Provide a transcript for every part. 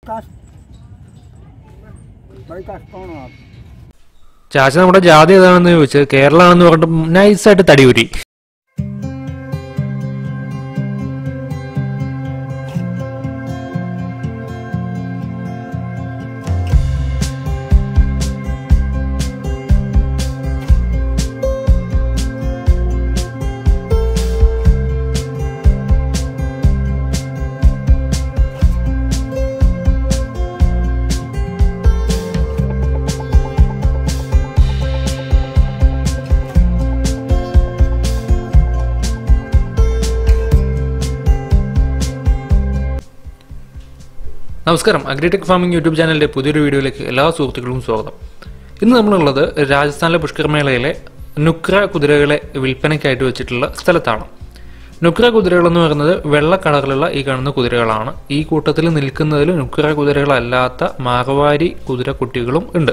കഷ്ട ബൈ കഷ്ടമാണ് ചാച്ച നമ്മുടെ ജാതി ഏതാണെന്ന് ചോദിച്ചത് കേരളാണെന്ന് പറഞ്ഞിട്ട് നൈസായിട്ട് തടിയൂരി നമസ്കാരം അഗ്രിടെക് ഫാമിംഗ് യൂട്യൂബ് ചാനലിന്റെ പുതിയൊരു വീഡിയോയിലേക്ക് എല്ലാ സുഹൃത്തുക്കളും സ്വാഗതം ഇന്ന് നമ്മളുള്ളത് രാജസ്ഥാനിലെ പുഷ്കർമേളയിലെ നുക്ര കുതിരകളെ വിൽപ്പനയ്ക്കായിട്ട് വെച്ചിട്ടുള്ള സ്ഥലത്താണ് നുക്ര കുതിരകൾ എന്ന് പറയുന്നത് വെള്ള കളറിലുള്ള ഈ കാണുന്ന കുതിരകളാണ് ഈ കൂട്ടത്തിൽ നിൽക്കുന്നതിൽ നുക്ര കുതിരകളല്ലാത്ത മാറവാരി കുതിര കുട്ടികളും ഉണ്ട്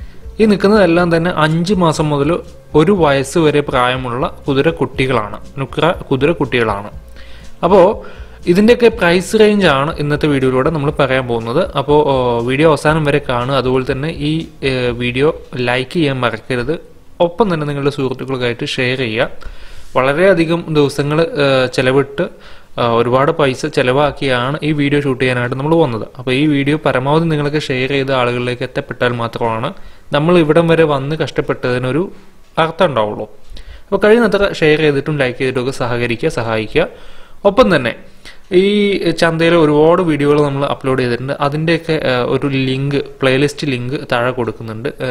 ഈ നിൽക്കുന്നതെല്ലാം തന്നെ അഞ്ച് മാസം മുതൽ ഒരു വയസ്സ് വരെ പ്രായമുള്ള കുതിര കുട്ടികളാണ് നുക്ര കുതിര കുട്ടികളാണ് അപ്പോൾ ഇതിൻ്റെയൊക്കെ പ്രൈസ് റേഞ്ച് ആണ് ഇന്നത്തെ വീഡിയോയിലൂടെ നമ്മൾ പറയാൻ പോകുന്നത് അപ്പോൾ വീഡിയോ അവസാനം വരെ കാണുക അതുപോലെ തന്നെ ഈ ഏഹ്, വീഡിയോ ലൈക്ക് ചെയ്യാൻ മറക്കരുത് ഒപ്പം തന്നെ നിങ്ങളുടെ സുഹൃത്തുക്കൾക്കായിട്ട് ഷെയർ ചെയ്യുക വളരെയധികം ദിവസങ്ങൾ ചിലവിട്ട് ആ, ഒരുപാട് പൈസ ചിലവാക്കിയാണ് ഈ വീഡിയോ ഷൂട്ട് ചെയ്യാനായിട്ട് നമ്മൾ വന്നത് അപ്പോൾ ഈ വീഡിയോ പരമാവധി നിങ്ങൾക്ക് ഷെയർ ചെയ്ത ആളുകളിലേക്ക് എത്തപ്പെട്ടാൽ മാത്രമാണ് നമ്മൾ ഇവിടം വരെ വന്ന് കഷ്ടപ്പെട്ടതിനൊരു അർത്ഥം ഉണ്ടാവുള്ളൂ അപ്പോൾ കഴിയുന്നത്ര ഷെയർ ചെയ്തിട്ടും ലൈക്ക് ചെയ്തിട്ടും ഒക്കെ സഹകരിക്കുക സഹായിക്കുക ഒപ്പം തന്നെ ഈ ചന്തയിൽ ഒരുപാട് വീഡിയോകൾ നമ്മൾ അപ്ലോഡ് ചെയ്തിട്ടുണ്ട് അതിൻ്റെയൊക്കെ ആ, ഒരു ലിങ്ക് പ്ലേലിസ്റ്റ് ലിങ്ക് താഴെ കൊടുക്കുന്നുണ്ട് ആ,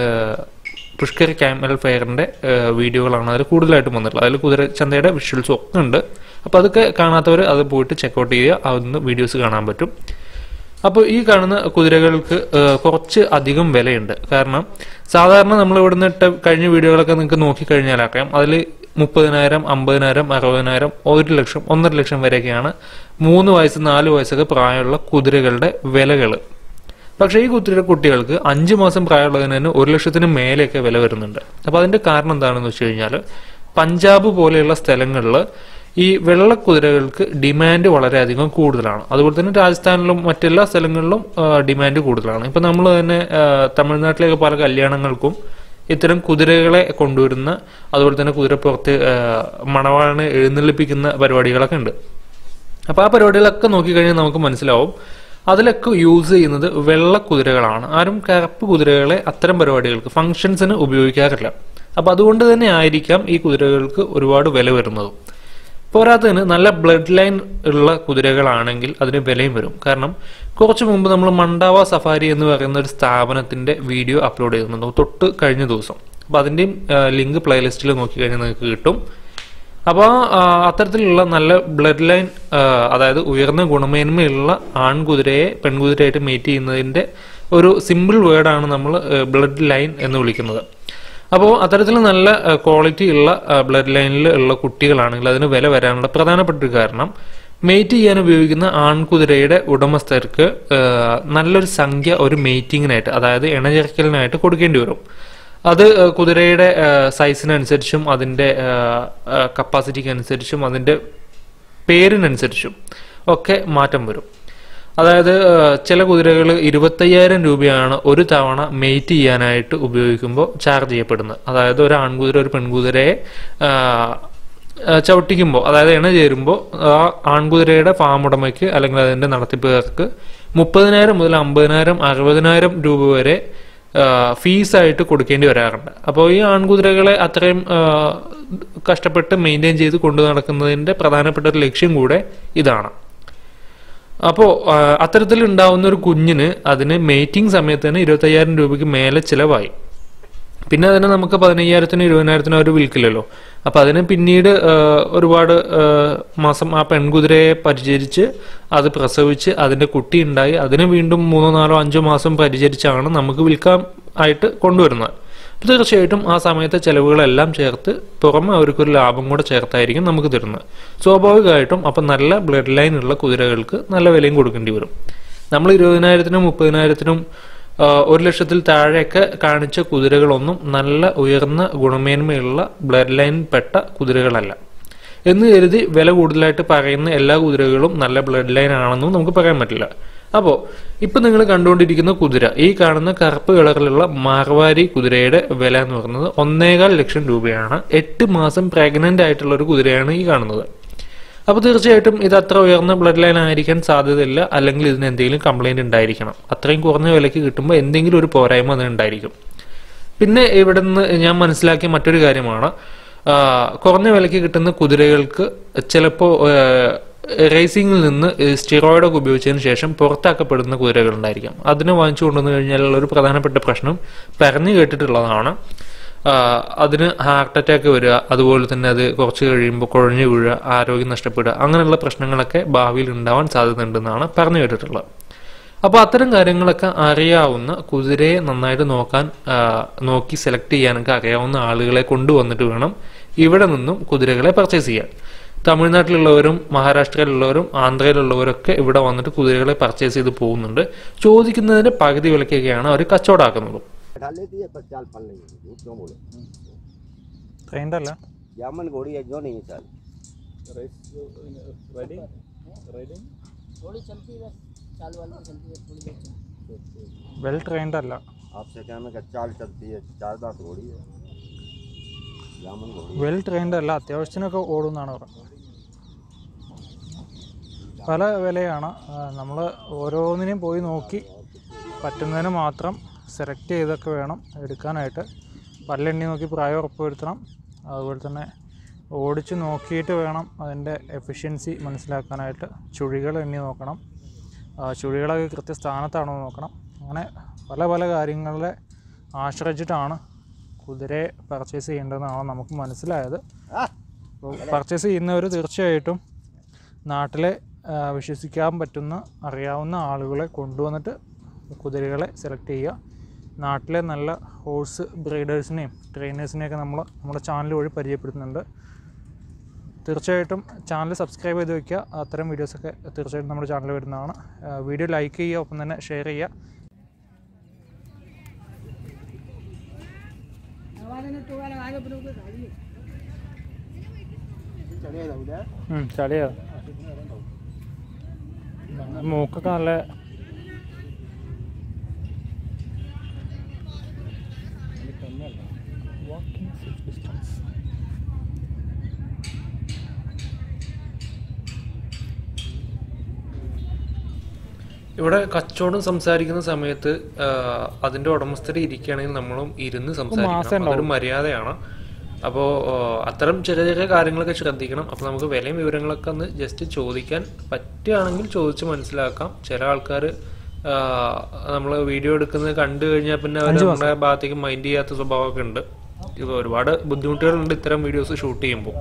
പുഷ്കർ ക്യാമൽ ഫെയറിൻ്റെ വീഡിയോകളാണ് അതിൽ കൂടുതലായിട്ടും വന്നിട്ടുള്ളത് അതിൽ കുതിര ചന്തയുടെ വിഷ്വൽസും ഒക്കെ ഉണ്ട് അപ്പോൾ അതൊക്കെ കാണാത്തവർ അത് പോയിട്ട് ചെക്കൗട്ട് ചെയ്യുക അതൊന്ന് വീഡിയോസ് കാണാൻ പറ്റും അപ്പോൾ ഈ കാണുന്ന കുതിരകൾക്ക് ആ, കുറച്ച് അധികം വിലയുണ്ട് കാരണം സാധാരണ നമ്മൾ ഇവിടുന്ന് ഇട്ട കഴിഞ്ഞ വീഡിയോകളൊക്കെ നിങ്ങൾക്ക് നോക്കിക്കഴിഞ്ഞാൽ അറിയാം അതിൽ മുപ്പതിനായിരം അമ്പതിനായിരം അറുപതിനായിരം ഒരു ലക്ഷം ഒന്നര ലക്ഷം വരെയൊക്കെയാണ് മൂന്ന് വയസ്സ് നാല് വയസ്സൊക്കെ പ്രായമുള്ള കുതിരകളുടെ വിലകൾ പക്ഷേ ഈ കുതിര കുട്ടികൾക്ക് അഞ്ച് മാസം പ്രായമുള്ളതിന് തന്നെ ഒരു ലക്ഷത്തിന് മേലെയൊക്കെ വില വരുന്നുണ്ട് അപ്പോൾ അതിന്റെ കാരണം എന്താണെന്ന് വെച്ച് കഴിഞ്ഞാൽ പഞ്ചാബ് പോലെയുള്ള സ്ഥലങ്ങളിൽ ഈ വെള്ളക്കുതിരകൾക്ക് ഡിമാൻഡ് വളരെയധികം കൂടുതലാണ് അതുപോലെ തന്നെ രാജസ്ഥാനിലും മറ്റെല്ലാ സ്ഥലങ്ങളിലും ആ, ഡിമാൻഡ് കൂടുതലാണ് ഇപ്പം നമ്മൾ തന്നെ ആ, തമിഴ്നാട്ടിലേക്ക് പല കല്യാണങ്ങൾക്കും ഇത്തരം കുതിരകളെ കൊണ്ടുവരുന്ന അതുപോലെ തന്നെ കുതിരപ്പുറത്ത് ആ, മണവാളിനെ എഴുന്നള്ളിപ്പിക്കുന്ന പരിപാടികളൊക്കെ ഉണ്ട് അപ്പോൾ ആ പരിപാടികളൊക്കെ നോക്കിക്കഴിഞ്ഞാൽ നമുക്ക് മനസ്സിലാവും അതിലൊക്കെ യൂസ് ചെയ്യുന്നത് വെള്ള കുതിരകളാണ് ആരും കറുപ്പ് കുതിരകളെ അത്തരം പരിപാടികൾക്ക് ഫംഗ്ഷൻസിന് ഉപയോഗിക്കാറില്ല അപ്പോൾ അതുകൊണ്ട് തന്നെ ആയിരിക്കാം ഈ കുതിരകൾക്ക് ഒരുപാട് വില വരുന്നത് പോരാത്തതിന് നല്ല ബ്ലഡ് ലൈൻ ഉള്ള കുതിരകളാണെങ്കിൽ അതിന് വിലയും വരും കാരണം കുറച്ച് മുമ്പ് നമ്മൾ മണ്ടാവ സഫാരി എന്ന് പറയുന്ന ഒരു സ്ഥാപനത്തിന്റെ വീഡിയോ അപ്ലോഡ് ചെയ്തിരുന്നു തൊട്ട് കഴിഞ്ഞ ദിവസം അപ്പോൾ അതിൻ്റെയും ലിങ്ക് പ്ലേലിസ്റ്റിൽ നോക്കിക്കഴിഞ്ഞാൽ നിങ്ങൾക്ക് കിട്ടും അപ്പോൾ അത്തരത്തിലുള്ള നല്ല ബ്ലഡ് ലൈൻ അതായത് ഉയർന്ന ഗുണമേന്മയുള്ള ആൺകുതിരയെ പെൺകുതിരയായിട്ട് മേറ്റ് ചെയ്യുന്നതിൻ്റെ ഒരു സിമ്പിൾ വേർഡാണ് നമ്മൾ ബ്ലഡ് ലൈൻ എന്ന് വിളിക്കുന്നത് അപ്പോൾ അത്തരത്തിൽ നല്ല ക്വാളിറ്റി ഉള്ള ബ്ലഡ് ലൈനിൽ ഉള്ള കുട്ടികളാണെങ്കിൽ അതിന് വില വരാനുള്ള പ്രധാനപ്പെട്ട ഒരു കാരണം മെയ്റ്റ് ചെയ്യാൻ ഉപയോഗിക്കുന്ന ആൺകുതിരയുടെ ഉടമസ്ഥർക്ക് ആ, നല്ലൊരു സംഖ്യ ഒരു മെയ്റ്റിങ്ങിനായിട്ട് അതായത് ഇണചേർക്കലിനായിട്ട് കൊടുക്കേണ്ടി വരും അത് ആ, കുതിരയുടെ ആ, സൈസിനനുസരിച്ചും അതിൻ്റെ കപ്പാസിറ്റിക്ക് അനുസരിച്ചും അതിൻ്റെ പേരിനനുസരിച്ചും ഒക്കെ മാറ്റം വരും അതായത് ആ, ചില കുതിരകൾ ഇരുപത്തയ്യായിരം രൂപയാണ് ഒരു തവണ മെയ്റ്റ് ചെയ്യാനായിട്ട് ഉപയോഗിക്കുമ്പോൾ ചാർജ് ചെയ്യപ്പെടുന്നത് അതായത് ഒരു ആൺകുതിര ഒരു പെൺകുതിരയെ ആ, ആ, ചവിട്ടിക്കുമ്പോൾ അതായത് ഇണ ചേരുമ്പോൾ ആ ആൺകുതിരയുടെ ഫാം ഉടമയ്ക്ക് അല്ലെങ്കിൽ അതിൻ്റെ നടത്തിപ്പുകാർക്ക് മുപ്പതിനായിരം മുതൽ അമ്പതിനായിരം അറുപതിനായിരം രൂപ വരെ ആ, ഫീസായിട്ട് കൊടുക്കേണ്ടി വരാറുണ്ട് അപ്പോൾ ഈ ആൺകുതിരകളെ അത്രയും ആ, കഷ്ടപ്പെട്ട് മെയിൻറ്റെയിൻ ചെയ്ത് കൊണ്ടു നടക്കുന്നതിൻ്റെ പ്രധാനപ്പെട്ട ഒരു ലക്ഷ്യം കൂടെ ഇതാണ് അപ്പോൾ അത്തരത്തിൽ ഉണ്ടാവുന്ന ഒരു കുഞ്ഞിന് അതിന് മേറ്റിംഗ് സമയത്ത് തന്നെ ഇരുപത്തയ്യായിരം രൂപയ്ക്ക് മേലെ ചിലവായി പിന്നെ അതിനെ നമുക്ക് പതിനയ്യായിരത്തിനോ ഇരുപതിനായിരത്തിനോ അവർ വിൽക്കില്ലല്ലോ അപ്പൊ അതിന് പിന്നീട് ആ, ഒരുപാട് ആ, മാസം ആ പെൺകുതിരയെ പരിചരിച്ച് അത് പ്രസവിച്ച് അതിന്റെ കുട്ടി ഉണ്ടായി അതിന് വീണ്ടും മൂന്നോ നാലോ അഞ്ചോ മാസം പരിചരിച്ചാണ് നമുക്ക് വിൽക്കാൻ ആയിട്ട് കൊണ്ടുവരുന്നത് അപ്പൊ തീർച്ചയായിട്ടും ആ സമയത്തെ ചെലവുകളെല്ലാം ചേർത്ത് പുറമെ അവർക്കൊരു ലാഭം കൂടെ ചേർത്തായിരിക്കും നമുക്ക് തരുന്നത് സ്വാഭാവികമായിട്ടും അപ്പം നല്ല ബ്ലഡ് ലൈൻ ഉള്ള കുതിരകൾക്ക് നല്ല വിലയും കൊടുക്കേണ്ടി വരും നമ്മൾ ഇരുപതിനായിരത്തിനും മുപ്പതിനായിരത്തിനും ആ, ഒരു ലക്ഷത്തിൽ താഴെയൊക്കെ കാണിച്ച കുതിരകളൊന്നും നല്ല ഉയർന്ന ഗുണമേന്മയുള്ള ബ്ലഡ് ലൈൻ പെട്ട കുതിരകളല്ല എന്ന് കരുതി വില കൂടുതലായിട്ട് പറയുന്ന എല്ലാ കുതിരകളും നല്ല ബ്ലഡ് ലൈൻ ആണെന്നും നമുക്ക് പറയാൻ പറ്റില്ല അപ്പോൾ ഇപ്പം നിങ്ങൾ കണ്ടുകൊണ്ടിരിക്കുന്ന കുതിര ഈ കാണുന്ന കറുപ്പ് കളറിലുള്ള മാർവാരി കുതിരയുടെ വില എന്ന് പറയുന്നത് ഒന്നേകാൽ ലക്ഷം രൂപയാണ് എട്ട് മാസം പ്രഗ്നന്റ് ആയിട്ടുള്ള ഒരു കുതിരയാണ് ഈ കാണുന്നത് അപ്പോൾ തീർച്ചയായിട്ടും ഇത് അത്ര ഉയർന്ന ബ്ലഡ് ലൈൻ ആയിരിക്കാൻ സാധ്യതയില്ല അല്ലെങ്കിൽ ഇതിന് എന്തെങ്കിലും കംപ്ലൈന്റ് ഉണ്ടായിരിക്കണം അത്രയും കുറഞ്ഞ വിലയ്ക്ക് കിട്ടുമ്പോൾ എന്തെങ്കിലും ഒരു പോരായ്മ അതിന് ഉണ്ടായിരിക്കും പിന്നെ ഇവിടെ നിന്ന് ഞാൻ മനസ്സിലാക്കിയ മറ്റൊരു കാര്യമാണ് ആ, കുറഞ്ഞ വിലയ്ക്ക് കിട്ടുന്ന കുതിരകൾക്ക് ചിലപ്പോൾ റേസിംഗിൽ നിന്ന് സ്റ്റിറോയിഡ് ഒക്കെ ഉപയോഗിച്ചതിന് ശേഷം പുറത്താക്കപ്പെടുന്ന കുതിരകളുണ്ടായിരിക്കാം അതിന് വാങ്ങിച്ചു കൊണ്ടുവന്നു കഴിഞ്ഞാലുള്ള ഒരു പ്രധാനപ്പെട്ട പ്രശ്നം പറഞ്ഞു കേട്ടിട്ടുള്ളതാണ് ആ, അതിന് ഹാർട്ട് അറ്റാക്ക് വരിക അതുപോലെ തന്നെ അത് കുറച്ച് കഴിയുമ്പോൾ കുഴഞ്ഞു വീഴുക ആരോഗ്യം നഷ്ടപ്പെടുക അങ്ങനെയുള്ള പ്രശ്നങ്ങളൊക്കെ ഭാവിയിൽ ഉണ്ടാവാൻ സാധ്യതയുണ്ടെന്നാണ് പറഞ്ഞു കേട്ടിട്ടുള്ളത് അപ്പോൾ അത്തരം കാര്യങ്ങളൊക്കെ അറിയാവുന്ന കുതിരയെ നന്നായിട്ട് നോക്കാൻ ആ, നോക്കി സെലക്ട് ചെയ്യാനൊക്കെ അറിയാവുന്ന ആളുകളെ കൊണ്ടുവന്നിട്ട് വേണം ഇവിടെ നിന്നും കുതിരകളെ പർച്ചേസ് ചെയ്യാൻ തമിഴ്നാട്ടിലുള്ളവരും മഹാരാഷ്ട്രയിലുള്ളവരും ആന്ധ്രയിലുള്ളവരൊക്കെ ഇവിടെ വന്നിട്ട് കുതിരകളെ പർച്ചേസ് ചെയ്ത് പോകുന്നുണ്ട് ചോദിക്കുന്നതിന്റെ പകുതി വിലക്കൊക്കെയാണ് അവർ കച്ചവടാക്കുന്നത് बैठा लेती है पर चाल पल नहीं है झूठ क्यों बोले ട്രെയിൻഡ് അല്ല जामन घोड़ी है जो नहीं है चाल थोड़ी चलती है बस चाल वाल में चलती है थोड़ी बहुत चलती है। വെൽ ട്രെയിൻഡ് അല്ല आपसे क्या मैं चाल चलती है चार दांत घोड़ी है जामन घोड़ी വെൽ ട്രെയിൻഡ് അല്ല അത്യാവശ്യത്തിനൊക്കെ ഓടുമെന്നാണ് പറയുന്നത് പല വിലയാണ് നമ്മൾ ഓരോന്നിനെയും പോയി നോക്കി പറ്റുന്നതിന് മാത്രം സെലക്ട് ചെയ്തൊക്കെ വേണം എടുക്കാനായിട്ട് പല്ലെണ്ണി നോക്കി പ്രായം ഉറപ്പുവരുത്തണം അതുപോലെ തന്നെ ഓടിച്ച് നോക്കിയിട്ട് വേണം അതിൻ്റെ എഫിഷ്യൻസി മനസ്സിലാക്കാനായിട്ട് ചുഴികൾ എണ്ണി നോക്കണം ആ, ചുഴികളൊക്കെ കൃത്യസ്ഥാനത്താണോ എന്ന് നോക്കണം അങ്ങനെ പല പല കാര്യങ്ങളെ ആശ്രയിച്ചിട്ടാണ് കുതിരയെ പർച്ചേസ് ചെയ്യേണ്ടതെന്നാണ് നമുക്ക് മനസ്സിലായത് അപ്പോൾ പർച്ചേസ് ചെയ്യുന്നവർ തീർച്ചയായിട്ടും നാട്ടിലെ ആ, വിശ്വസിക്കാൻ പറ്റുന്ന അറിയാവുന്ന ആളുകളെ കൊണ്ടുവന്നിട്ട് കുതിരകളെ സെലക്ട് ചെയ്യുക നാട്ടിലെ നല്ല ഹോഴ്സ് ബ്രീഡേഴ്സിനെയും ട്രെയിനേഴ്സിനെയൊക്കെ നമ്മൾ നമ്മുടെ ചാനൽ വഴി പരിചയപ്പെടുത്തുന്നുണ്ട് തീർച്ചയായിട്ടും ചാനൽ സബ്സ്ക്രൈബ് ചെയ്ത് വയ്ക്കുക അത്തരം വീഡിയോസൊക്കെ തീർച്ചയായിട്ടും നമ്മുടെ ചാനലിൽ വരുന്നതാണ് ആ, വീഡിയോ ലൈക്ക് ചെയ്യുക ഒപ്പം തന്നെ ഷെയർ ചെയ്യുക ഉം, ചളിയാ മൂക്കൊക്കെ നല്ല ഇവിടെ കച്ചവടം സംസാരിക്കുന്ന സമയത്ത് ആ, അതിന്റെ ഉടമസ്ഥര് ഇരിക്കുകയാണെങ്കിൽ നമ്മളും ഇരുന്ന് സംസാരിക്കണം അതൊരു മര്യാദയാണ് അപ്പോൾ അത്തരം ചെറിയ ചെറിയ കാര്യങ്ങളൊക്കെ ശ്രദ്ധിക്കണം അപ്പോൾ നമുക്ക് വിലയും വിവരങ്ങളൊക്കെ ഒന്ന് ജസ്റ്റ് ചോദിക്കാൻ പറ്റുകയാണെങ്കിൽ ചോദിച്ച് മനസ്സിലാക്കാം ചില ആൾക്കാർ നമ്മൾ വീഡിയോ എടുക്കുന്നത് കണ്ടു കഴിഞ്ഞാൽ പിന്നെ അവർ നമ്മുടെ ഭാഗത്തേക്ക് മൈൻഡ് ചെയ്യാത്ത സ്വഭാവമൊക്കെ ഉണ്ട് ഇത് ഒരുപാട് ബുദ്ധിമുട്ടുകളുണ്ട് ഇത്തരം വീഡിയോസ് ഷൂട്ട് ചെയ്യുമ്പോൾ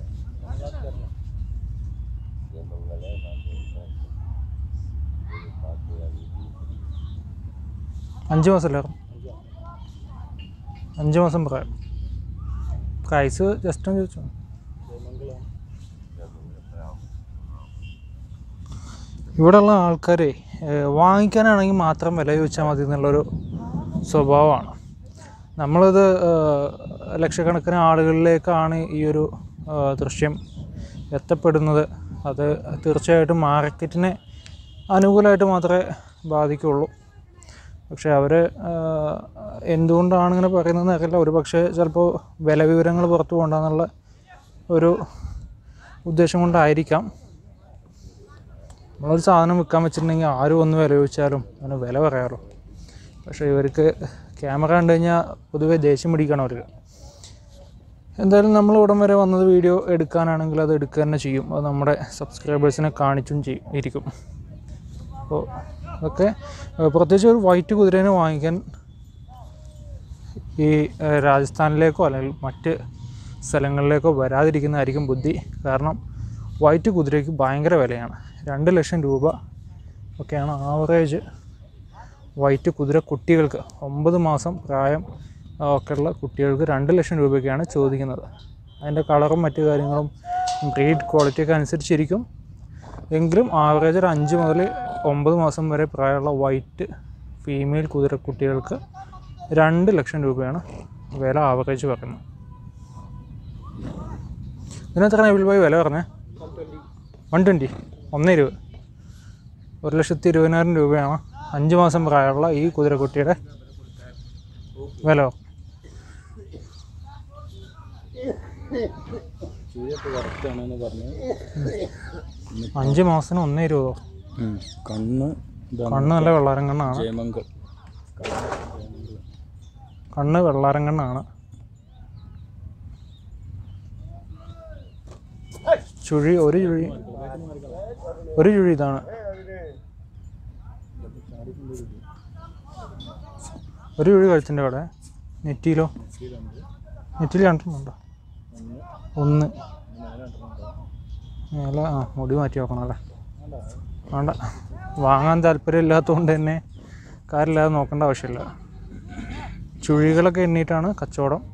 അഞ്ച് മാസമല്ലായിരുന്നു അഞ്ച് മാസം പറയാം പ്രൈസ് ജസ്റ്റ് ഒന്ന് ചോദിച്ചോ ഇവിടെയുള്ള ആൾക്കാരെ വാങ്ങിക്കാനാണെങ്കിൽ മാത്രം വില ചോദിച്ചാൽ മതി എന്നുള്ളൊരു സ്വഭാവമാണ് നമ്മളിത് ഏഹ്, ലക്ഷക്കണക്കിന് ആളുകളിലേക്കാണ് ഈ ഒരു ഏഹ്, ദൃശ്യം എത്തപ്പെടുന്നത് അത് തീർച്ചയായിട്ടും മാർക്കറ്റിനെ അനുകൂലമായിട്ട് മാത്രമേ ബാധിക്കുള്ളൂ പക്ഷേ അവർ എന്തുകൊണ്ടാണ് ഇങ്ങനെ പറയുന്നതെന്ന് അറിയില്ല ഒരു പക്ഷേ ചിലപ്പോൾ വില വിവരങ്ങൾ പുറത്തു കൊണ്ടാന്നുള്ള ഒരു ഉദ്ദേശം കൊണ്ടായിരിക്കാം നമ്മളൊരു സാധനം വിൽക്കാൻ വെച്ചിട്ടുണ്ടെങ്കിൽ ആരും ഒന്ന് വില ചോദിച്ചാലും അതിന് വില പറയാറോ പക്ഷേ ഇവർക്ക് ക്യാമറ കണ്ടു കഴിഞ്ഞാൽ പൊതുവേ ദേഷ്യം പിടിക്കണം അവർക്ക് എന്തായാലും നമ്മൾ ഇവിടം വരെ വന്നത് വീഡിയോ എടുക്കാനാണെങ്കിൽ അത് എടുക്കുക തന്നെ ചെയ്യും അത് നമ്മുടെ സബ്സ്ക്രൈബേഴ്സിനെ കാണിച്ചും ചെയ്യും ഇരിക്കും അപ്പോൾ അതൊക്കെ ഏഹ്, പ്രത്യേകിച്ച് ഒരു വൈറ്റ് കുതിരേനെ വാങ്ങിക്കാൻ ഈ ഏഹ്, രാജസ്ഥാനിലേക്കോ അല്ലെങ്കിൽ മറ്റ് സ്ഥലങ്ങളിലേക്കോ വരാതിരിക്കുന്നതായിരിക്കും ബുദ്ധി കാരണം വൈറ്റ് കുതിരയ്ക്ക് ഭയങ്കര വിലയാണ് രണ്ട് ലക്ഷം രൂപ ഒക്കെയാണ് ആവറേജ് വൈറ്റ് കുതിര കുട്ടികൾക്ക് ഒമ്പത് മാസം പ്രായം ആ, ഒക്കെയുള്ള കുട്ടികൾക്ക് രണ്ട് ലക്ഷം രൂപയ്ക്കാണ് ചോദിക്കുന്നത് അതിൻ്റെ കളറും മറ്റു കാര്യങ്ങളും ബ്രീഡ് ക്വാളിറ്റിയൊക്കെ അനുസരിച്ചിരിക്കും എങ്കിലും ആവറേജ് ഒരു അഞ്ച് മുതൽ ഒമ്പത് മാസം വരെ പ്രായമുള്ള വൈറ്റ് ഫീമെയിൽ കുതിര കുട്ടികൾക്ക് രണ്ട് ലക്ഷം രൂപയാണ് വില ആവറേജ് പറയുന്നത് ഇതിനെത്ര എബിൾ ബോയ് വില പറഞ്ഞേ വൺ ട്വൻറ്റി ഒന്ന് ഇരുപത് ഒരു ലക്ഷത്തി ഇരുപതിനായിരം രൂപയാണ് അഞ്ച് മാസം പ്രായമുള്ള ഈ കുതിരക്കുട്ടിയുടെ വില ചൂരൊക്കെ കറക്റ്റാണെന്ന് പറഞ്ഞു അഞ്ച് മാസത്തിന് ഒന്നേ രൂപ കണ്ണ് കണ്ണ് നല്ല വെള്ളാരം കണ്ണാണ് ജയമംഗൾ കണ്ണ് വെള്ളാരം കണ്ണാണ് ചുഴി ഒരു ചുഴി ഒരു ചുഴി ഇതാണ് ഒരു ചുഴി കഴുത്തിൻ്റെ അവിടെ നെറ്റിയിലോ നെറ്റിയിൽ രണ്ടെണ്ണമുണ്ടോ ഒന്ന് മേലെ ആ മുടി മാറ്റി നോക്കണം അല്ലേ വേണ്ട വാങ്ങാൻ താല്പര്യമില്ലാത്തതുകൊണ്ട് തന്നെ കാര്യമില്ലാതെ നോക്കേണ്ട ആവശ്യമില്ല ചുഴികളൊക്കെ എണ്ണീട്ടാണ് കച്ചവടം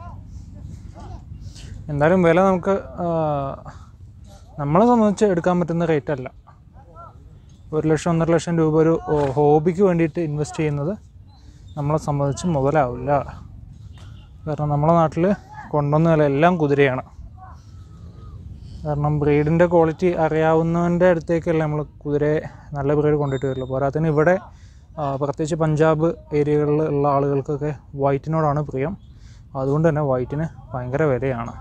എന്തായാലും വില നമുക്ക് ആ, നമ്മളെ സംബന്ധിച്ച് എടുക്കാൻ പറ്റുന്ന റേറ്റ് അല്ല ഒരു ലക്ഷം ഒന്നര ലക്ഷം രൂപ ഒരു ഓ, ഹോബിക്ക് വേണ്ടിയിട്ട് ഇൻവെസ്റ്റ് ചെയ്യുന്നത് നമ്മളെ സംബന്ധിച്ച് മുതലാവില്ല കാരണം നമ്മളെ നാട്ടിൽ കൊണ്ടുവന്ന വില എല്ലാം കുതിരയാണ് കാരണം ബ്രീഡിൻ്റെ ക്വാളിറ്റി അറിയാവുന്നവൻ്റെ അടുത്തേക്കല്ല നമ്മൾ കുതിരയെ നല്ല ബ്രീഡ് കൊണ്ടിട്ട് വരില്ല പോരാത്തതിന് ഇവിടെ ആ, പ്രത്യേകിച്ച് പഞ്ചാബ് ഏരിയകളിൽ ഉള്ള ആളുകൾക്കൊക്കെ വൈറ്റിനോടാണ് പ്രിയം അതുകൊണ്ട് തന്നെ വൈറ്റിന് ഭയങ്കര വിലയാണ്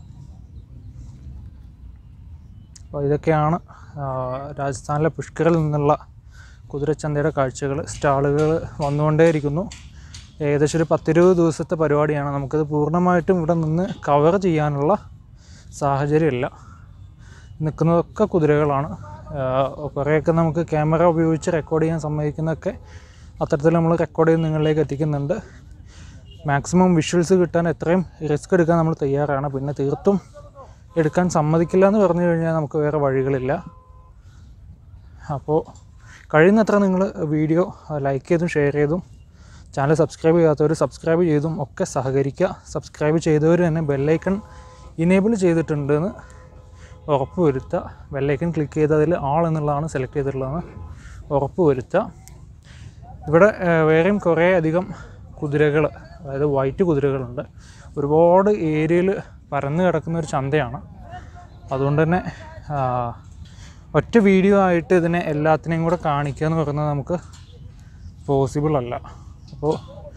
അപ്പോൾ ഇതൊക്കെയാണ് ആ, രാജസ്ഥാനിലെ പുഷ്കറിൽ നിന്നുള്ള കുതിരച്ചന്തയുടെ കാഴ്ചകൾ സ്റ്റാളുകൾ വന്നുകൊണ്ടേയിരിക്കുന്നു ഏകദേശം ഒരു പത്തിരുപത് ദിവസത്തെ പരിപാടിയാണ് നമുക്കത് പൂർണ്ണമായിട്ടും ഇവിടെ നിന്ന് കവർ ചെയ്യാനുള്ള സാഹചര്യമില്ല നിൽക്കുന്നതൊക്കെ കുതിരകളാണ് ആഹ് കുറേയൊക്കെ നമുക്ക് ക്യാമറ ഉപയോഗിച്ച് റെക്കോർഡ് ചെയ്യാൻ സമ്മതിക്കുന്നതൊക്കെ അത്തരത്തിൽ നമ്മൾ റെക്കോർഡ് ചെയ്ത് നിങ്ങളിലേക്ക് എത്തിക്കുന്നുണ്ട് മാക്സിമം വിഷ്വൽസ് കിട്ടാൻ എത്രയും റിസ്ക് എടുക്കാൻ നമ്മൾ തയ്യാറാണ് പിന്നെ തീർത്തും എടുക്കാൻ സമ്മതിക്കില്ല എന്ന് പറഞ്ഞു കഴിഞ്ഞാൽ നമുക്ക് വേറെ വഴികളില്ല അപ്പോൾ കഴിയുന്നത്ര നിങ്ങൾ വീഡിയോ ലൈക്ക് ചെയ്തും ഷെയർ ചെയ്തും ചാനൽ സബ്സ്ക്രൈബ് ചെയ്യാത്തവർ സബ്സ്ക്രൈബ് ചെയ്തും ഒക്കെ സഹകരിക്കുക സബ്സ്ക്രൈബ് ചെയ്തവർ തന്നെ ബെല്ലൈക്കൺ ഇനേബിൾ ചെയ്തിട്ടുണ്ടെന്ന് ഉറപ്പ് വരുത്തുക ബെല്ലൈക്കൺ ക്ലിക്ക് ചെയ്ത് അതിൽ ആൾ എന്നുള്ളതാണ് സെലക്ട് ചെയ്തിട്ടുള്ളതെന്ന് ഉറപ്പ് വരുത്തുക ഇവിടെ ഏഹ്, വേറെയും കുറേ അധികം കുതിരകൾ അതായത് വൈറ്റ് കുതിരകളുണ്ട് ഒരുപാട് ഏരിയയിൽ പരന്ന് കിടക്കുന്ന ഒരു ചന്തയാണ് അതുകൊണ്ട് തന്നെ ആ, ഒറ്റ വീഡിയോ ആയിട്ട് ഇതിനെ എല്ലാത്തിനെയും കൂടെ കാണിക്കുക എന്ന് പറയുന്നത് നമുക്ക് പോസിബിൾ അല്ല അപ്പോൾ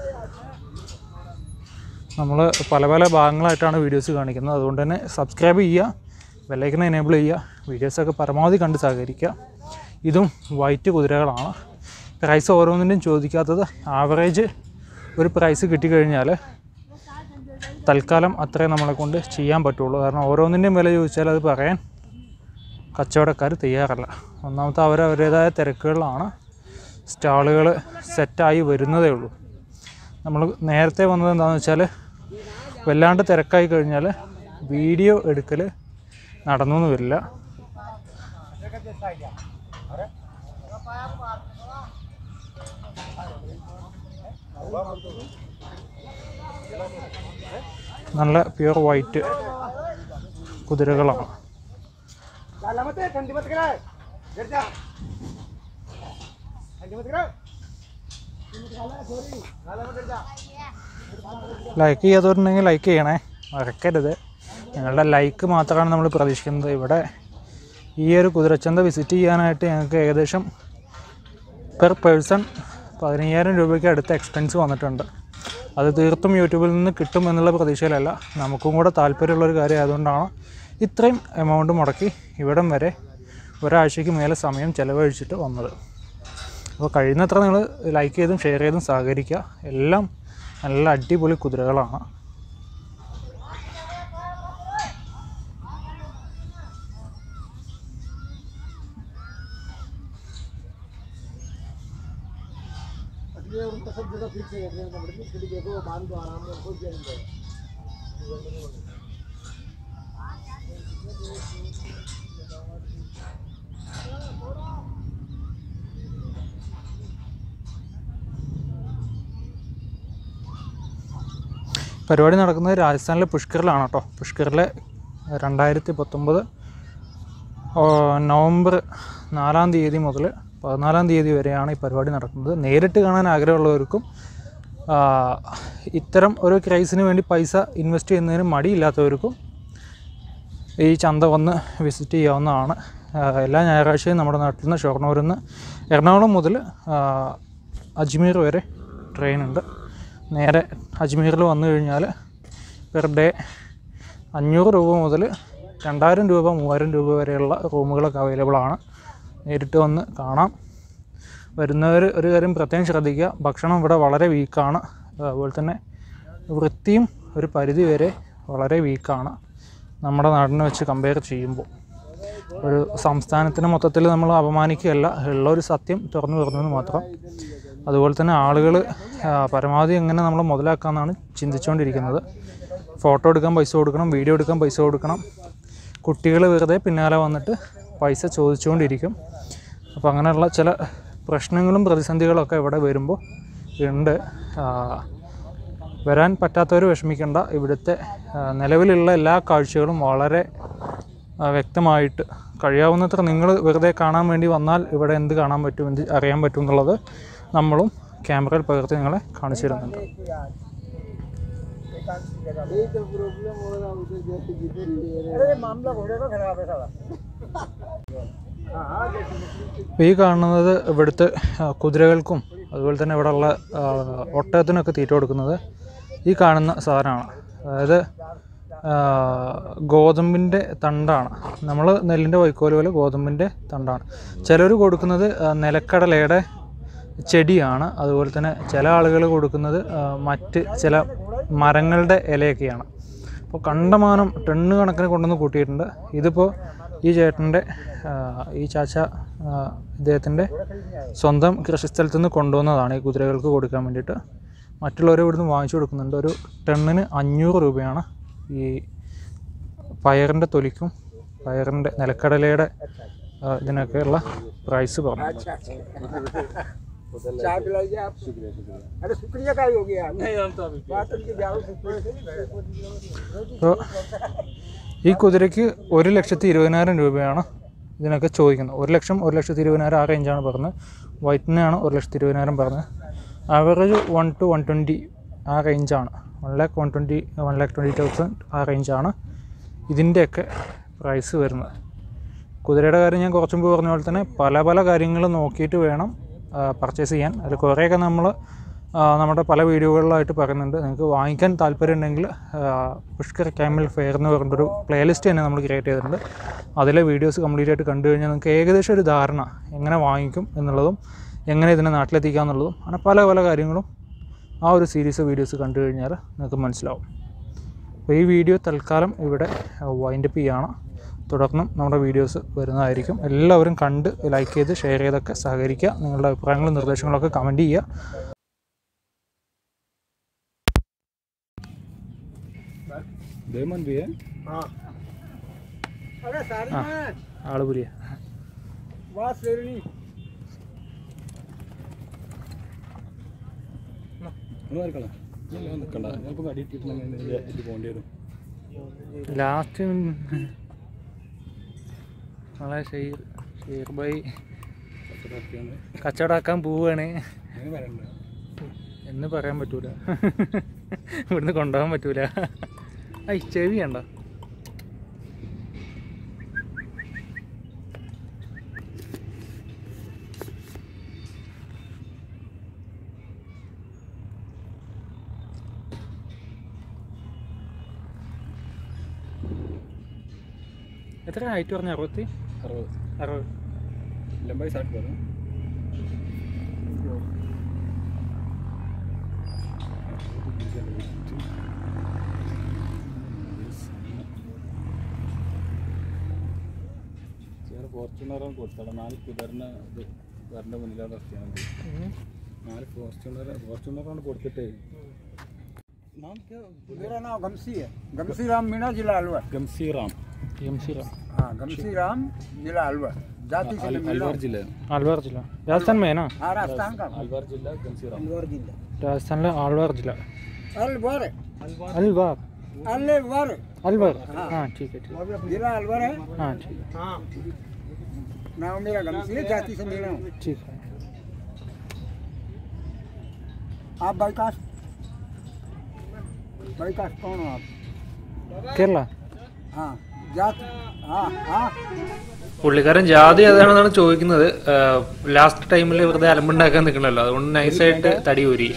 നമ്മൾ പല പല ഭാഗങ്ങളായിട്ടാണ് വീഡിയോസ് കാണിക്കുന്നത് അതുകൊണ്ട് തന്നെ സബ്സ്ക്രൈബ് ചെയ്യുക ബെല്ലൈക്കൺ എനേബിൾ ചെയ്യുക വീഡിയോസൊക്കെ പരമാവധി കണ്ട് സഹകരിക്കുക ഇതും വൈറ്റ് കുതിരകളാണ് പ്രൈസ് ഓരോന്നിൻ്റെയും ചോദിക്കാത്തത് ആവറേജ് ഒരു പ്രൈസ് കിട്ടിക്കഴിഞ്ഞാൽ തൽക്കാലം അത്രേ നമ്മളെ കൊണ്ട് ചെയ്യാൻ പറ്റുള്ളൂ കാരണം ഓരോന്നിൻ്റെയും വില ചോദിച്ചാൽ അത് പറയാൻ കച്ചവടക്കാർ തയ്യാറല്ല ഒന്നാമത്തെ അവർ അവരുടേതായ തിരക്കുകളിലാണ് സ്റ്റാളുകൾ സെറ്റായി വരുന്നതേ ഉള്ളൂ നമ്മൾ നേരത്തെ വന്നത് എന്താണെന്ന് വെച്ചാൽ വല്ലാണ്ട് തിരക്കായി കഴിഞ്ഞാൽ വീഡിയോ എടുക്കൽ നടന്നു എന്ന് വരില്ല നല്ല പ്യുവർ വൈറ്റ് കുതിരകളാണ് ലൈക്ക് ചെയ്യാത്തവരുണ്ടെങ്കിൽ ലൈക്ക് ചെയ്യണേ മറക്കരുത് നിങ്ങളുടെ ലൈക്ക് മാത്രമാണ് നമ്മൾ പ്രതീക്ഷിക്കുന്നത് ഇവിടെ ഈ ഒരു കുതിരച്ചന്ത വിസിറ്റ് ചെയ്യാനായിട്ട് ഞങ്ങൾക്ക് ഏകദേശം പെർ പേഴ്സൺ പതിനയ്യായിരം രൂപയ്ക്ക് അടുത്ത എക്സ്പെൻസ് വന്നിട്ടുണ്ട് അത് തീർത്തും യൂട്യൂബിൽ നിന്ന് കിട്ടും എന്നുള്ള പ്രതീക്ഷയിലല്ല നമുക്കും കൂടെ താല്പര്യമുള്ളൊരു കാര്യം ആയതുകൊണ്ടാണ് ഇത്രയും എമൗണ്ട് മുടക്കി ഇവിടം വരെ ഒരാഴ്ചയ്ക്ക് മേലെ സമയം ചിലവഴിച്ചിട്ട് വന്നത് അപ്പോൾ കഴിയുന്നത്ര നിങ്ങൾ ലൈക്ക് ചെയ്തും ഷെയർ ചെയ്തും സഹകരിക്കുക എല്ലാം നല്ല അടിപൊളി കുതിരകളാണ് പരിപാടി നടക്കുന്നത് രാജസ്ഥാനിലെ പുഷ്കറിലാണ് കേട്ടോ പുഷ്കറിലെ രണ്ടായിരത്തി പത്തൊമ്പത് നവംബർ നാലാം തീയതി മുതൽ പതിനാലാം തീയതി വരെയാണ് ഈ പരിപാടി നടക്കുന്നത് നേരിട്ട് കാണാൻ ആഗ്രഹമുള്ളവർക്കും ആ, ഇത്തരം ഒരു ക്രൈസിന് വേണ്ടി പൈസ ഇൻവെസ്റ്റ് ചെയ്യുന്നതിന് മടിയില്ലാത്തവർക്കും ഈ ചന്ത വന്ന് വിസിറ്റ് ചെയ്യാവുന്നതാണ് ആ, എല്ലാ ഞായറാഴ്ചയും നമ്മുടെ നാട്ടിൽ നിന്ന് ഷൊർണൂരിൽ നിന്ന് എറണാകുളം മുതൽ ആ, അജ്മീർ വരെ ട്രെയിനുണ്ട് നേരെ അജ്മീറിൽ വന്നു കഴിഞ്ഞാൽ പെർ ഡേ അഞ്ഞൂറ് രൂപ മുതൽ രണ്ടായിരം രൂപ മൂവായിരം രൂപ വരെയുള്ള റൂമുകളൊക്കെ അവൈലബിൾ ആണ് നേരിട്ട് വന്ന് കാണാം വരുന്നവർ ഒരു കാര്യം പ്രത്യേകം ശ്രദ്ധിക്കുക ഭക്ഷണം ഇവിടെ വളരെ വീക്കാണ് അതുപോലെ തന്നെ വൃത്തിയും ഒരു പരിധി വരെ വളരെ വീക്കാണ് നമ്മുടെ നാടിനെ വെച്ച് കമ്പയർ ചെയ്യുമ്പോൾ ഒരു സംസ്ഥാനത്തിന് മൊത്തത്തിൽ നമ്മൾ അപമാനിക്കുകയല്ല ഉള്ള ഒരു സത്യം തുറന്നു പറഞ്ഞെന്ന് മാത്രം അതുപോലെ തന്നെ ആളുകൾ പരമാവധി എങ്ങനെ നമ്മൾ മുതലാക്കാമെന്നാണ് ചിന്തിച്ചുകൊണ്ടിരിക്കുന്നത് ഫോട്ടോ എടുക്കാൻ പൈസ കൊടുക്കണം വീഡിയോ എടുക്കാൻ പൈസ കൊടുക്കണം കുട്ടികൾ വെറുതെ പിന്നാലെ വന്നിട്ട് പൈസ ചോദിച്ചുകൊണ്ടിരിക്കും അപ്പോൾ അങ്ങനെയുള്ള ചില പ്രശ്നങ്ങളും പ്രതിസന്ധികളൊക്കെ ഇവിടെ വരുമ്പോൾ ഉണ്ട് ആ, വരാൻ പറ്റാത്തവർ വിഷമിക്കേണ്ട ഇവിടുത്തെ ആ, നിലവിലുള്ള എല്ലാ കാഴ്ചകളും വളരെ ആ, വ്യക്തമായിട്ട് കഴിയാവുന്നത്ര നിങ്ങൾ വെറുതെ കാണാൻ വേണ്ടി വന്നാൽ ഇവിടെ എന്ത് കാണാൻ പറ്റും എന്ത് അറിയാൻ പറ്റും എന്നുള്ളത് നമ്മളും ക്യാമറയിൽ പകർത്തി നിങ്ങളെ കാണിച്ചു തരുന്നുണ്ട് अरे मामला घोड़े का खराब है साला അപ്പോൾ ഈ കാണുന്നത് ഇവിടുത്തെ ആ, കുതിരകൾക്കും അതുപോലെ തന്നെ ഇവിടെയുള്ള ആ, ഒട്ടകത്തിനൊക്കെ തീറ്റ കൊടുക്കുന്നത് ഈ കാണുന്ന സാധനമാണ് അതായത് ആ, ഗോതമ്പിൻ്റെ തണ്ടാണ് നമ്മൾ നെല്ലിൻ്റെ വൈക്കോല് പോലെ ഗോതമ്പിൻ്റെ തണ്ടാണ് ചിലർ കൊടുക്കുന്നത് ആ, നിലക്കടലയുടെ ചെടിയാണ് അതുപോലെ തന്നെ ചില ആളുകൾ കൊടുക്കുന്നത് ആ, മറ്റ് ചില മരങ്ങളുടെ ഇലയൊക്കെയാണ് അപ്പോൾ കണ്ടമാനം ടണ്ണ് കണക്കിന് കൊണ്ടുവന്ന് കൂട്ടിയിട്ടുണ്ട് ഇതിപ്പോൾ ഈ ചേട്ടൻ്റെ ആ, ഈ ചാച്ച ആ, ഇദ്ദേഹത്തിൻ്റെ സ്വന്തം കൃഷിസ്ഥലത്ത് നിന്ന് കൊണ്ടുവന്നതാണ് ഈ കുതിരകൾക്ക് കൊടുക്കാൻ വേണ്ടിയിട്ട് മറ്റുള്ളവർ ഇവിടുന്ന് വാങ്ങിച്ചു കൊടുക്കുന്നുണ്ട് ഒരു ടണ്ണിന് അഞ്ഞൂറ് രൂപയാണ് ഈ പയറിൻ്റെ തൊലിക്കും പയറിൻ്റെ നിലക്കടലയുടെ ആ, ഇതിനൊക്കെയുള്ള പ്രൈസ് പറഞ്ഞു चाय पिलाइए आप अरे शुक्रिया का ही हो गया नहीं हम तो अभी बात उनकी जाओ അപ്പോൾ ഈ കുതിരയ്ക്ക് ഒരു ലക്ഷത്തി ഇരുപതിനായിരം രൂപയാണ് ഇതിനൊക്കെ ചോദിക്കുന്നത് ഒരു ലക്ഷം ഒരു ലക്ഷത്തി ഇരുപതിനായിരം ആ റേഞ്ചാണ് പറഞ്ഞത് വൈറ്റിനാണ് ഒരു ലക്ഷത്തി ഇരുപതിനായിരം പറഞ്ഞത് average one two one twenty ആ റേഞ്ചാണ് one lakh one twenty one lakh twenty thousand ആ റേഞ്ചാണ് ഇതിൻ്റെയൊക്കെ പ്രൈസ് വരുന്നത് കുതിരയുടെ കാര്യം ഞാൻ കുറച്ച് മുമ്പ് പറഞ്ഞ പോലെ തന്നെ പല പല കാര്യങ്ങൾ നോക്കിയിട്ട് വേണം പർച്ചേസ് ചെയ്യാൻ അതിൽ കുറേയൊക്കെ നമ്മൾ നമ്മുടെ പല വീഡിയോകളിലായിട്ട് പറയുന്നുണ്ട് നിങ്ങൾക്ക് വാങ്ങിക്കാൻ താല്പര്യം ഉണ്ടെങ്കിൽ പുഷ്കർ ക്യാമൽ ഫെയർ എന്ന് പറഞ്ഞൊരു പ്ലേലിസ്റ്റ് തന്നെ നമ്മൾ ക്രിയേറ്റ് ചെയ്തിട്ടുണ്ട് അതിലെ വീഡിയോസ് കംപ്ലീറ്റ് ആയിട്ട് കണ്ടു കഴിഞ്ഞാൽ നിങ്ങൾക്ക് ഏകദേശം ഒരു ധാരണ എങ്ങനെ വാങ്ങിക്കും എന്നുള്ളതും എങ്ങനെ ഇതിനെ നാട്ടിലെത്തിക്കാം എന്നുള്ളതും അങ്ങനെ പല പല കാര്യങ്ങളും ആ ഒരു സീരീസ് വീഡിയോസ് കണ്ടു കഴിഞ്ഞാൽ നിങ്ങൾക്ക് മനസ്സിലാവും അപ്പോൾ ഈ വീഡിയോ തൽക്കാലം ഇവിടെ വൈൻഡപ്പ് ചെയ്യുകയാണ് തുടർന്നും നമ്മുടെ വീഡിയോസ് വരുന്നതായിരിക്കും എല്ലാവരും കണ്ട് ലൈക്ക് ചെയ്ത് ഷെയർ ചെയ്തൊക്കെ സഹകരിക്കുക നിങ്ങളുടെ അഭിപ്രായങ്ങളും നിർദ്ദേശങ്ങളൊക്കെ കമൻറ്റ് ചെയ്യുക डेमन भी है हाँ अरे सारी हाँ। में ആള് പുരിയ बात शेरनी ഒന്ന് വരക്കളാം ഇല്ല നിൽക്കണ്ട ചിലപ്പോൾ അടി ഇട്ടിട്ടുണ്ടെങ്കിൽ ഇത് പോകേണ്ടി വരും ലാസ്റ്റ് നമ്മളെ ഷെയർ ഷെയർ ബൈ പച്ചക്കറിയാണ് കച്ചവടാക്കാൻ പോവുകയാണ് അങ്ങനെ വരണ്ട എന്ന് പറയാൻ പറ്റൂല ഇവിടുന്ന് കൊണ്ടുപോകാൻ പറ്റൂല ഐ ചെവി വേണ്ട എത്ര ഹൈറ്റ് പറഞ്ഞ അറുപത്തി അറുപത് അറുപത് ലംബായി സാठ करो ഫോർച്യൂണറാണ് കൊടുത്തത് നാല് കുതിരനെ ഇത് കുതിരൻ്റെ മുന്നിലാണ് നിർത്തിയാൽ നാല് ഫോർച്യൂണർ ഫോർച്യൂണറാണ് കൊടുത്തിട്ട് നാം मेरा नाम गमसी है गमसी राम मीणा जिला अलवर ഗംസി റാം എം സി റാം हाँ गमसी राम जिला अलवर जाति से मैं मिल रहा അൽവാർ हूँ। ജില്ല ആൽവാർ ജില്ല രാജസ്ഥാൻ में है ना हाँ राजस्थान का അൽവാർ ജില്ല ഗംസി റാം अलवर जिला രാജസ്ഥാനിലെ ആൾവാർ ജില്ല अलवर अलवार अलवर अलवर हाँ ठीक है ठीक है जिला अलवर है हाँ ठीक है हाँ नाम मेरा गमसी है जाति से मिल रहा हूँ ठीक है आप बाईकास बाईकास कौन हो आप केरला हाँ जात हाँ हाँ പുള്ളിക്കാരൻ ജാതി ഏതാണെന്നാണ് ചോദിക്കുന്നത് ലാസ്റ്റ് ടൈമിൽ വെറുതെ അലമ്പുണ്ടാക്കാൻ നിൽക്കണല്ലോ അതുകൊണ്ട് നൈസായിട്ട് തടി ഊരി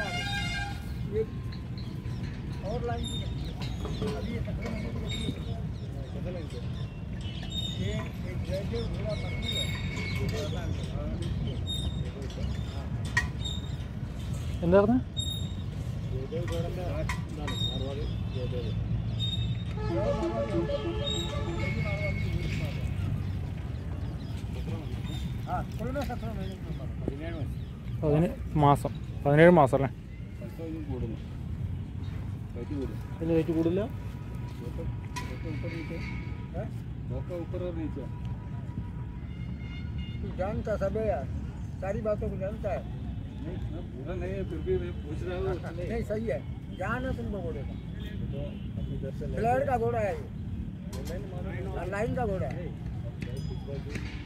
എന്താ പറഞ്ഞ പതിന് മാസം പതിനേഴ് മാസം അല്ലേ കൂടുന്നു റേറ്റ് കൂടും അതിന് റേറ്റ് കൂടില്ല ഒക്കെ ऊपर और नीचे तू जानता सब है यार सारी बातों को जानता है नहीं मैं पूरा नहीं है फिर भी मैं पूछ रहा हूँ नहीं सही है जान है तुमको घोड़े का तो अपनी तरफ से फ्लैट का घोड़ा है ये लाइन का घोड़ा है